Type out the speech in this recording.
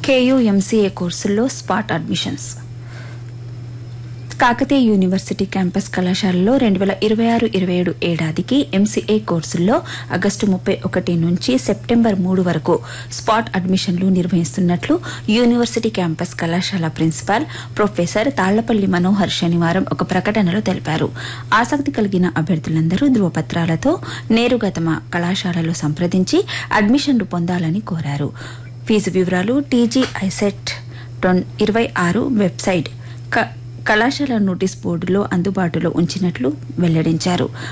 కేయూఎంసీఏ కోర్సుల్లో spot admissions Kakatiya university campus కళాశాలలో రెండు వేల ఇరవై ఆరు ఇరవై ఏడు ఏడాదికి ఎంసీఏ కోర్సుల్లో ఆగస్టు ముప్పై ఒకటి నుంచి సెప్టెంబర్ మూడు వరకు స్పాట్ అడ్మిషన్లు నిర్వహిస్తున్నట్లు యూనివర్సిటీ క్యాంపస్ కళాశాల ప్రిన్సిపాల్ ప్రొఫెసర్ తాళ్లపల్లి మనోహర్ శనివారం ఒక ప్రకటనలో తెలిపారు ఆసక్తి కలిగిన అభ్యర్థులందరూ ధృవపత్రాలతో నేరుగా తమ కళాశాలలో సంప్రదించి అడ్మిషన్లు పొందాలని కోరారు ఫీజు వివరాలు టీజీ ఐసెట్ ఇరవై ఆరు వెబ్సైట్ క- కళాశాల నోటీస్ బోర్డులో అందుబాటులో ఉంచినట్లు వెల్లడించారు